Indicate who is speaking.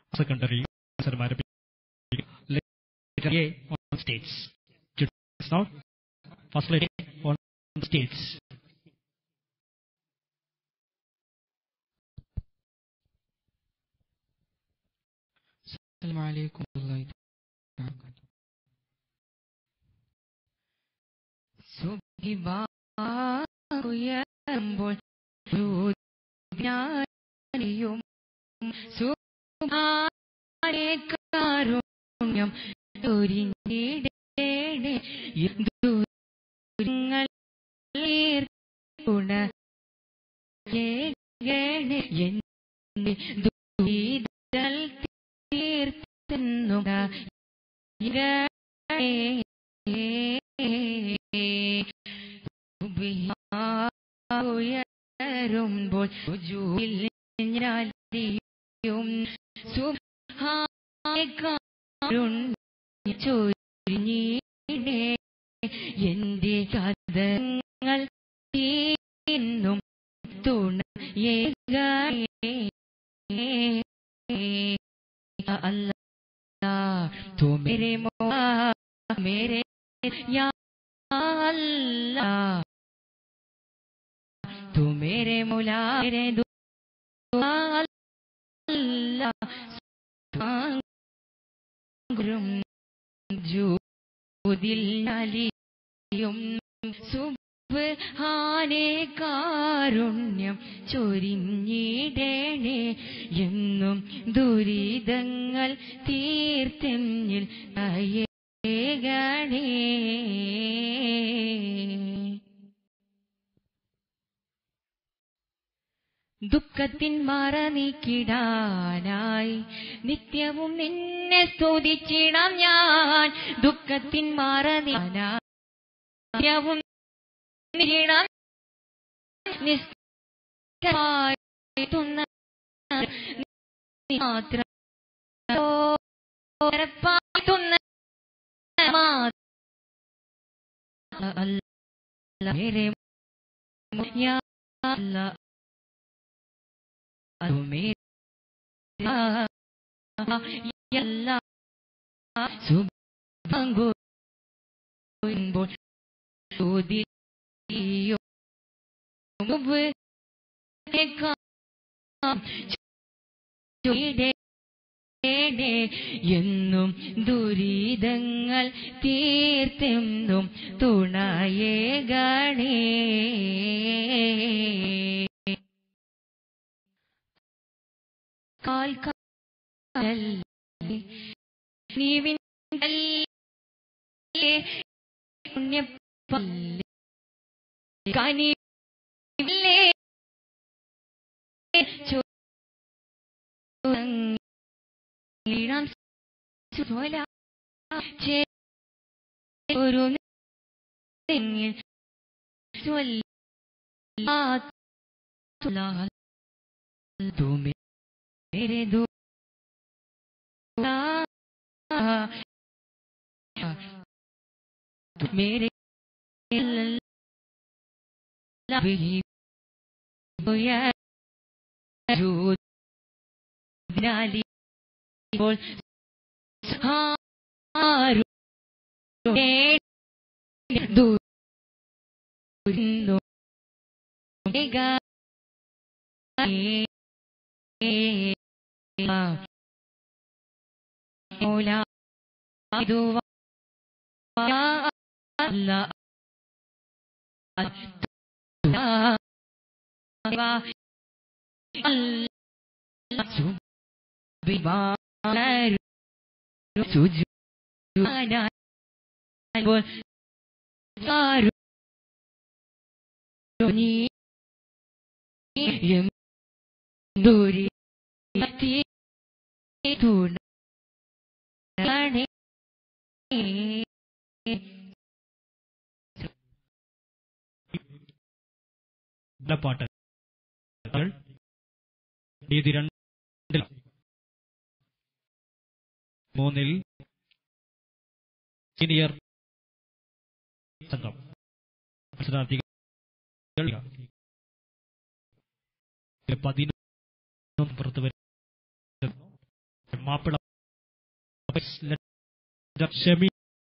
Speaker 1: secondary മത്സരം Letter A on states. Students now, first letter A on states.
Speaker 2: السلام عليكم ورحمة الله وبركاته സുഖിവാകുയരുമ്പോൾ ജ്ഞാനിയും സുഖാരേക്കാരുണ്യം ഒരിഞ്ഞിടേണേ ദൂരങ്ങൾ ഗുണ എന്നെ ദുരിതൽ തീർത്തുന്നു ഉയരുമ്പോൾ ഞാലിയും ചൊരിഞ്ഞീടേ എന്റെ കഥങ്ങൾ തീന്നും തുണ अल्लाह तू मेरे मौला मेरे या अल्लाह तू मेरे मौला मेरे दुआ अल्लाह ഗുരും ജൂതിൽ നലിയും സുബ്ഹാനെ കാരുണ്യം ചൊരിഞ്ഞിടണേ എന്നും ദുരിതങ്ങൾ തീർത്തെന്നിൽ അയേകണേ ദുഃഖത്തിൻ മറ നീക്കിടാനായി നിത്യവും നിന്നെ സ്തുതിച്ചിടാം ഞാൻ ദുഃഖത്തിൻ മറ നീക്കാനായി നിത്യവും നിന്നിടാം നിസ്തമായി തുന്ന നീ മാത്രം ഓരപ്പായി തുന്ന മാത്രം അല്ല മേരെ യാ അല്ലാ അത് മേരെ എല്ലാ സുഭംഗുമ്പോൾ ചോദിയോ എന്നും ദുരിതങ്ങൾ തീർത്തെന്നും തുണയേ ഗണേ കാൽക്കാലല്ലേ നീവിൻ്റെ പുണ്യപ്പല്ലേ കനിവില്ലേ ചോദിടാം സുല ഒരു നെങ്ങിൽ मेरे दो मेरे भी നാലി ഇപ്പോൾ ദൂരുന്നു مولا دعا يا الله ദൂരി തുണ
Speaker 1: പാട്ട് രീതി രണ്ടിൽ മൂന്നിൽ സീനിയർ സംഘം മത്സരാർത്ഥികൾ പതിനൊന്ന് പുറത്ത് വരും മാപ്പിള ഷമി